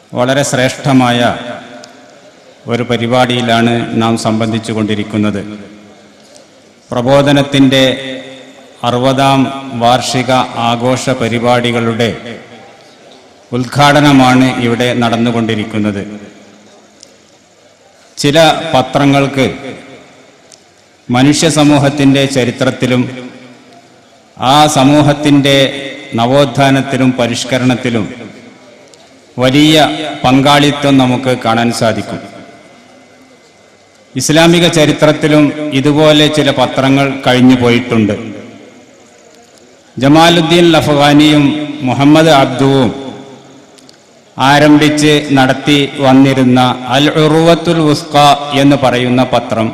വളരെ ശ്രേഷ്ഠമായ ഒരു പരിപാടിയിലാണ് നാം സംബന്ധിച്ചു കൊണ്ടിരിക്കുന്നത് പ്രബോധനത്തിൻ്റെ അറുപതാം വാർഷിക ആഘോഷ പരിപാടികളുടെ ഉദ്ഘാടനമാണ് ഇവിടെ നടന്നുകൊണ്ടിരിക്കുന്നത് ചില പത്രങ്ങൾക്ക് മനുഷ്യ സമൂഹത്തിൻ്റെ ചരിത്രത്തിലും ആ സമൂഹത്തിൻ്റെ നവോത്ഥാനത്തിലും പരിഷ്കരണത്തിലും വലിയ പങ്കാളിത്തം നമുക്ക് കാണാൻ സാധിക്കും ഇസ്ലാമിക ചരിത്രത്തിലും ഇതുപോലെ ചില പത്രങ്ങൾ കഴിഞ്ഞു പോയിട്ടുണ്ട് ജമാലുദ്ദീൻ ലഫ്ഗാനിയും മുഹമ്മദ് അബ്ദുവും ആരംഭിച്ച് നടത്തി വന്നിരുന്ന അൽ ഉറുവത്തുൽ ഉസ്ക എന്ന് പറയുന്ന പത്രം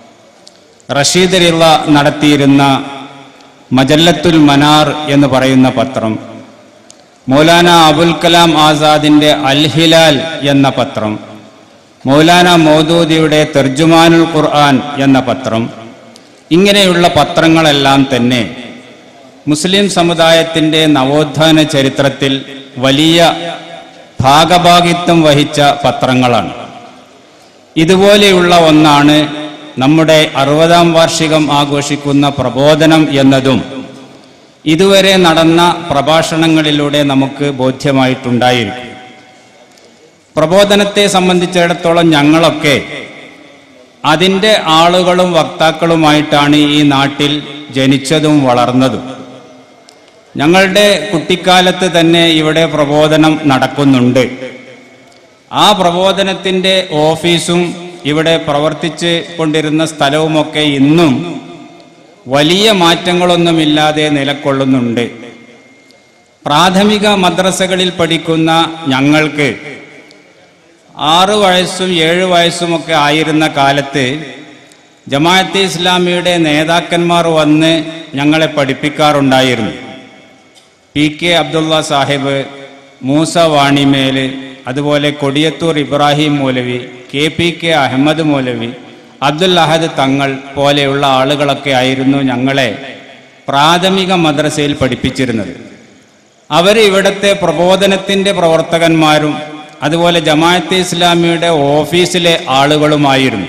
റഷീദ് റിള്ള നടത്തിയിരുന്ന മജല്ലത്തുൽ മനാർ എന്ന് പറയുന്ന പത്രം മൗലാന അബുൽ കലാം ആസാദിന്റെ അൽ ഹിലാൽ എന്ന പത്രം മൗലാന മൗദൂദിയുടെ തെർജുമാനുൽ ഖുർആൻ എന്ന പത്രം ഇങ്ങനെയുള്ള പത്രങ്ങളെല്ലാം തന്നെ മുസ്ലിം സമുദായത്തിന്റെ നവോത്ഥാന ചരിത്രത്തിൽ വലിയ ഭാഗഭാഗിത്വം വഹിച്ച പത്രങ്ങളാണ് ഇതുപോലെയുള്ള ഒന്നാണ് നമ്മുടെ അറുപതാം വാർഷികം ആഘോഷിക്കുന്ന പ്രബോധനം എന്നതും ഇതുവരെ നടന്ന പ്രഭാഷണങ്ങളിലൂടെ നമുക്ക് ബോധ്യമായിട്ടുണ്ടായിരിക്കും പ്രബോധനത്തെ സംബന്ധിച്ചിടത്തോളം ഞങ്ങളൊക്കെ അതിൻ്റെ ആളുകളും വക്താക്കളുമായിട്ടാണ് ഈ നാട്ടിൽ ജനിച്ചതും വളർന്നതും ഞങ്ങളുടെ കുട്ടിക്കാലത്ത് തന്നെ ഇവിടെ പ്രബോധനം നടക്കുന്നുണ്ട് ആ പ്രബോധനത്തിൻ്റെ ഓഫീസും ഇവിടെ പ്രവർത്തിച്ച് കൊണ്ടിരുന്ന സ്ഥലവുമൊക്കെ ഇന്നും വലിയ മാറ്റങ്ങളൊന്നുമില്ലാതെ നിലകൊള്ളുന്നുണ്ട് പ്രാഥമിക മദ്രസകളിൽ പഠിക്കുന്ന ഞങ്ങൾക്ക് ആറ് വയസ്സും ഏഴ് വയസ്സുമൊക്കെ ആയിരുന്ന കാലത്ത് ജമാഅത്തെ ഇസ്ലാമിയുടെ നേതാക്കന്മാർ വന്ന് ഞങ്ങളെ പഠിപ്പിക്കാറുണ്ടായിരുന്നു പി കെ അബ്ദുള്ള സാഹിബ് മൂസ വാണിമേല് അതുപോലെ Kodiyathur Ibrahim Moulavi K P K Ahammed Moulavi Abdul Ahad Thangal പോലെയുള്ള ആളുകളൊക്കെ ആയിരുന്നു ഞങ്ങളെ പ്രാഥമിക മദ്രസയിൽ പഠിപ്പിച്ചിരുന്നത് അവർ ഇവിടുത്തെ പ്രബോധനത്തിൻ്റെ പ്രവർത്തകന്മാരും അതുപോലെ ജമാഅത്തെ ഇസ്ലാമിയുടെ ഓഫീസിലെ ആളുകളുമായിരുന്നു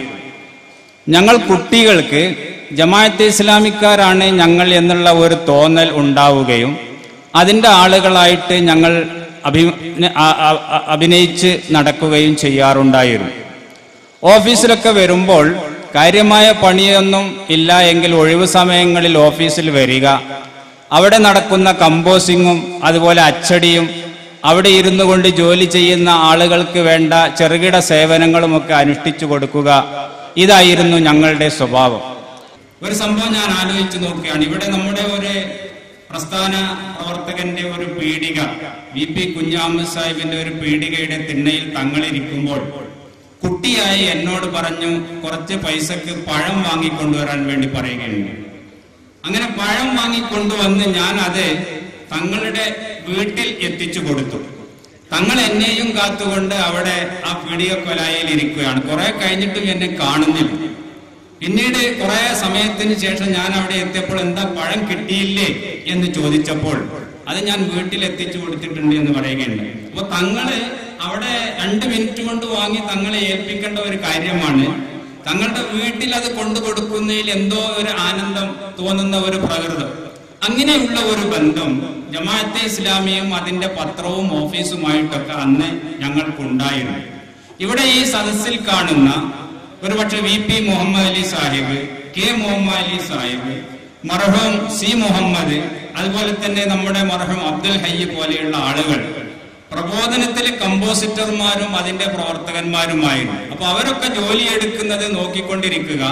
ഞങ്ങൾ കുട്ടികൾക്ക് ജമാഅത്തെ ഇസ്ലാമിക്കാരാണ് ഞങ്ങൾ എന്നുള്ള ഒരു തോന്നൽ ഉണ്ടാവുകയും അതിൻ്റെ ആളുകളായിട്ട് ഞങ്ങൾ അഭി ആ- ആ- ആ- അഭിനയിച്ച് നടക്കുകയും ചെയ്യാറുണ്ടായിരുന്നു ഓഫീസിലൊക്കെ വരുമ്പോൾ കാര്യമായ പണിയൊന്നും ഇല്ല എങ്കിൽ ഒഴിവു സമയങ്ങളിൽ ഓഫീസിൽ വരിക അവിടെ നടക്കുന്ന കമ്പോസിങ്ങും അതുപോലെ അച്ചടിയും അവിടെ ഇരുന്നു കൊണ്ട് ജോലി ചെയ്യുന്ന ആളുകൾക്ക് വേണ്ട ചെറുകിട സേവനങ്ങളുമൊക്കെ അനുഷ്ഠിച്ചു കൊടുക്കുക ഇതായിരുന്നു ഞങ്ങളുടെ സ്വഭാവം ഒരു സംഭവം ഞാൻ ആലോചിച്ചു നോക്കുകയാണ് ഇവിടെ നമ്മുടെ ഒരു പ്രസ്ഥാന പ്രവർത്തകന്റെ ഒരു പീടിക വി പി കുഞ്ഞാമത് സാഹിബിന്റെ ഒരു പീടികയുടെ തിണ്ണയിൽ തങ്ങളിരിക്കുമ്പോൾ കുട്ടിയായി എന്നോട് പറഞ്ഞു കുറച്ച് പൈസക്ക് പഴം വാങ്ങിക്കൊണ്ടുവരാൻ വേണ്ടി പറയുകയുണ്ട് അങ്ങനെ പഴം വാങ്ങിക്കൊണ്ടുവന്ന് ഞാൻ അത് തങ്ങളുടെ വീട്ടിൽ എത്തിച്ചു കൊടുത്തു തങ്ങൾ എന്നെയും കാത്തുകൊണ്ട് അവിടെ ആ പീടികക്കൊലായിൽ ഇരിക്കുകയാണ് കുറെ കഴിഞ്ഞിട്ടും എന്നെ കാണുന്നില്ല പിന്നീട് കുറെ സമയത്തിന് ശേഷം ഞാൻ അവിടെ എത്തിയപ്പോൾ എന്താ പഴം കിട്ടിയില്ലേ എന്ന് ചോദിച്ചപ്പോൾ അത് ഞാൻ വീട്ടിൽ എത്തിച്ചു കൊടുത്തിട്ടുണ്ട് എന്ന് പറയുകയുണ്ട് അപ്പൊ തങ്ങള് അവിടെ രണ്ട് മിനിറ്റ് കൊണ്ട് വാങ്ങി തങ്ങളെ ഏൽപ്പിക്കേണ്ട ഒരു കാര്യമാണ് തങ്ങളുടെ വീട്ടിൽ അത് കൊണ്ടു കൊടുക്കുന്നതിൽ എന്തോ ഒരു ആനന്ദം തോന്നുന്ന ഒരു പ്രകൃതം അങ്ങനെയുള്ള ഒരു ബന്ധം ജമാഅത്തെ ഇസ്ലാമിയും അതിന്റെ പത്രവും ഓഫീസുമായിട്ടൊക്കെ അന്ന് ഞങ്ങൾക്കുണ്ടായിരുന്നു ഇവിടെ ഈ സദസ്സിൽ കാണുന്ന ഒരുപക്ഷെ V P Muhammad Ali Sahib K Muhammad Ali Sahib മർഹൂം സി മുഹമ്മദ് അതുപോലെ തന്നെ നമ്മുടെ മർഹൂം അബ്ദുൽ ഹയ്യ പോലെയുള്ള ആളുകൾ പ്രബോധനത്തിലെ കമ്പോസിറ്റർമാരും അതിന്റെ പ്രവർത്തകന്മാരുമായിരുന്നു അപ്പൊ അവരൊക്കെ ജോലിയെടുക്കുന്നത് നോക്കിക്കൊണ്ടിരിക്കുക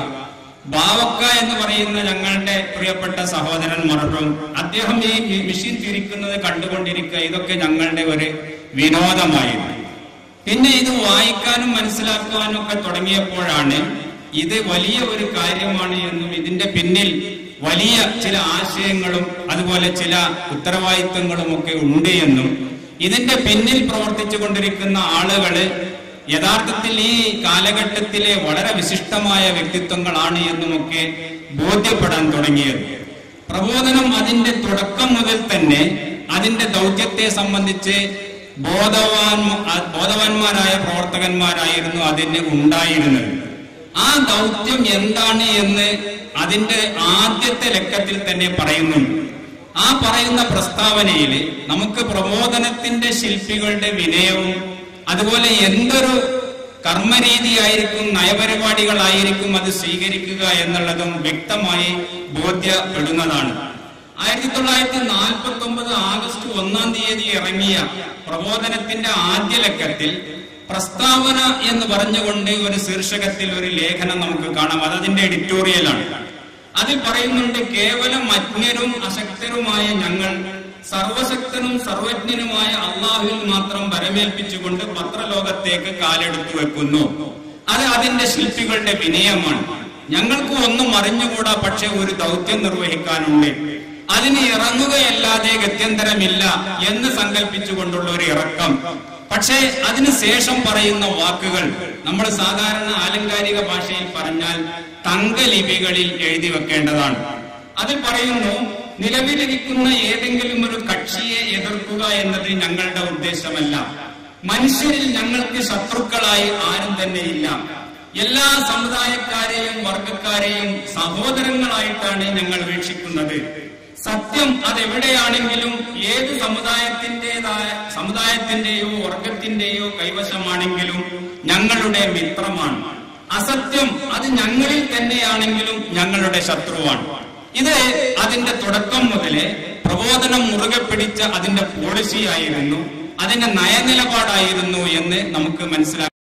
ബാവക്ക എന്ന് പറയുന്ന ഞങ്ങളുടെ പ്രിയപ്പെട്ട സഹോദരൻ മർഹൂം അദ്ദേഹം ഈ മെഷീൻ തിരിക്കുന്നത് കണ്ടുകൊണ്ടിരിക്കുക ഇതൊക്കെ ഞങ്ങളുടെ ഒരു വിനോദമായിരുന്നു പിന്നെ ഇത് വായിക്കാനും മനസ്സിലാക്കുവാനും ഒക്കെ തുടങ്ങിയപ്പോഴാണ് ഇത് വലിയ ഒരു കാര്യമാണ് എന്നും ഇതിന്റെ പിന്നിൽ വലിയ ചില ആശയങ്ങളും അതുപോലെ ചില ഉത്തരവാദിത്തങ്ങളും ഒക്കെ ഉണ്ട് എന്നും ഇതിന്റെ പിന്നിൽ പ്രവർത്തിച്ചു കൊണ്ടിരിക്കുന്ന ആളുകള് യഥാർത്ഥത്തിൽ ഈ കാലഘട്ടത്തിലെ വളരെ വിശിഷ്ടമായ വ്യക്തിത്വങ്ങളാണ് എന്നുമൊക്കെ ബോധ്യപ്പെടാൻ തുടങ്ങിയത് പ്രബോധനം അതിന്റെ തുടക്കം മുതൽ തന്നെ അതിന്റെ ദൗത്യത്തെ സംബന്ധിച്ച് ബോധവാൻ ബോധവാന്മാരായ പ്രവർത്തകന്മാരായിരുന്നു അതിന് ഉണ്ടായിരുന്നത് ആ ദൗത്യം എന്താണ് എന്ന് അതിന്റെ ആദ്യത്തെ ലക്കത്തിൽ തന്നെ പറയുന്നുണ്ട് ആ പറയുന്ന പ്രസ്താവനയിൽ നമുക്ക് പ്രബോധനത്തിന്റെ ശില്പികളുടെ വിനയവും അതുപോലെ എന്തൊരു കർമ്മരീതിയായിരിക്കും നയപരിപാടികളായിരിക്കും അത് സ്വീകരിക്കുക എന്നുള്ളതും വ്യക്തമായി ബോധ്യപ്പെടുന്നതാണ് ആയിരത്തി തൊള്ളായിരത്തി നാൽപ്പത്തി ഒമ്പത് ആഗസ്റ്റ് ഒന്നാം തീയതി ഇറങ്ങിയ പ്രബോധനത്തിന്റെ ആദ്യ ലക്കത്തിൽ പ്രസ്താവന എന്ന് പറഞ്ഞുകൊണ്ട് ഒരു ശീർഷകത്തിൽ ഒരു ലേഖനം നമുക്ക് കാണാം അത് അതിന്റെ എഡിറ്റോറിയലാണ് അതിൽ പറയുന്നുണ്ട് കേവലം അജ്ഞരും അശക്തരുമായ ഞങ്ങൾ സർവശക്തനും സർവജ്ഞനുമായ അള്ളാഹുവിൽ മാത്രം വരമേൽപ്പിച്ചുകൊണ്ട് പത്രലോകത്തേക്ക് കാലെടുത്തു വെക്കുന്നു അത് അതിന്റെ ശില്പികളുടെ വിനയമാണ് ഞങ്ങൾക്ക് ഒന്നും അറിഞ്ഞുകൂടാ പക്ഷെ ഒരു ദൗത്യം നിർവഹിക്കാനുണ്ട് അതിന് ഇറങ്ങുകയല്ലാതെ ഗത്യന്തരമില്ല എന്ന് സങ്കല്പിച്ചുകൊണ്ടുള്ള ഒരു ഇറക്കം പക്ഷേ അതിന് ശേഷം പറയുന്ന വാക്കുകൾ നമ്മൾ സാധാരണ ആലങ്കാരിക ഭാഷയിൽ പറഞ്ഞാൽ തങ്കലിപികളിൽ എഴുതി വെക്കേണ്ടതാണ് അതിൽ പറയുന്നു നിലവിലിരിക്കുന്ന ഏതെങ്കിലും ഒരു കക്ഷിയെ എതിർക്കുക എന്നത് ഞങ്ങളുടെ ഉദ്ദേശമല്ല മനുഷ്യരിൽ ഞങ്ങൾക്ക് ശത്രുക്കളായി ആരും തന്നെയില്ല എല്ലാ സമുദായക്കാരെയും വർഗക്കാരെയും സഹോദരങ്ങളായിട്ടാണ് ഞങ്ങൾ വീക്ഷിക്കുന്നത് സത്യം അതെവിടെയാണെങ്കിലും ഏത് സമുദായത്തിൻ്റെതായ സമുദായത്തിന്റെയോ വർഗത്തിന്റെയോ കൈവശമാണെങ്കിലും ഞങ്ങളുടെ മിത്രമാണ് അസത്യം അത് ഞങ്ങളിൽ തന്നെയാണെങ്കിലും ഞങ്ങളുടെ ശത്രുവാണ് ഇത് അതിന്റെ തുടക്കം മുതലേ പ്രബോധനം മുറുകെ പിടിച്ച അതിന്റെ പോളിസി ആയിരുന്നു അതിന്റെ നയനിലപാടായിരുന്നു എന്ന് നമുക്ക് മനസ്സിലാക്കാം